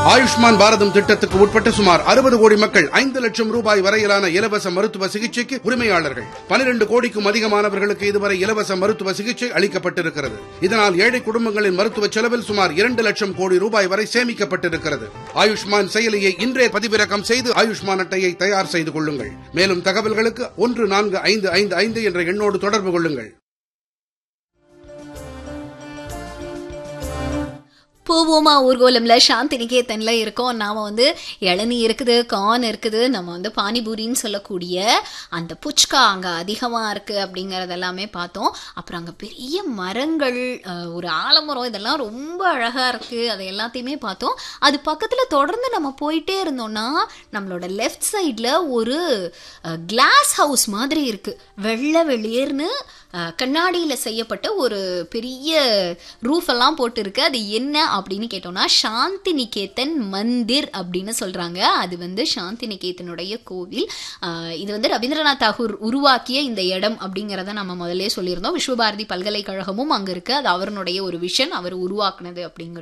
ஆயுஷ்மான் பாரதம் திட்டத்துக்கு உட்பட்ட சுமார் அறுபது கோடி மக்கள் ஐந்து லட்சம் ரூபாய் வரையிலான இலவச மருத்துவ சிகிச்சைக்கு உரிமையாளர்கள் பனிரெண்டு கோடிக்கும் அதிகமானவர்களுக்கு இதுவரை இலவச மருத்துவ சிகிச்சை அளிக்கப்பட்டிருக்கிறது இதனால் ஏழை குடும்பங்களின் மருத்துவ செலவில் சுமார் இரண்டு லட்சம் கோடி ரூபாய் வரை சேமிக்கப்பட்டிருக்கிறது ஆயுஷ்மான் செயலியை இன்றே பதிவிறக்கம் செய்து ஆயுஷ்மான் அட்டையை தயார் செய்து கொள்ளுங்கள் மேலும் தகவல்களுக்கு ஒன்று நான்கு ஐந்து ஐந்து ஐந்து என்ற எண்ணோடு தொடர்பு கொள்ளுங்கள் பூவோமா ஊர்கோலம்ல சாந்தி நிகேதன்ல இருக்கோம் நாம வந்து இளநீ இருக்குது கார்ன் இருக்குது நம்ம வந்து பானிபூரின்னு சொல்லக்கூடிய அந்த புச்கா அங்க அதிகமா இருக்கு அப்படிங்கறது எல்லாமே பார்த்தோம் அப்புறம் அங்க பெரிய மரங்கள் அஹ், ஒரு ஆலமரம் இதெல்லாம் ரொம்ப அழகா இருக்கு அதை எல்லாத்தையுமே பார்த்தோம் அது பக்கத்துல தொடர்ந்து நம்ம போயிட்டே இருந்தோம்னா நம்மளோட லெஃப்ட் சைட்ல ஒரு கிளாஸ் ஹவுஸ் மாதிரி இருக்கு வெள்ளை வெளியேர்னு அஹ், கண்ணாடியில செய்யப்பட்ட ஒரு பெரிய ரூஃப் எல்லாம் போட்டு இருக்கு அது என்ன அப்படின்னு கேட்டோம்னா சாந்தி நிகேதன் மந்திர் அப்படின்னு சொல்றாங்க அது வந்து சாந்தி நிகேதனுடைய கோவில் அஹ், இது வந்து ரவீந்திரநாத் தாகூர் உருவாக்கிய இந்த இடம் அப்படிங்கிறத நம்ம முதல்ல சொல்லியிருந்தோம் விஸ்வபாரதி பல்கலைக்கழகமும் அங்க இருக்கு அது அவருடைய ஒரு விஷன் அவர் உருவாக்குனது அப்படிங்கிறது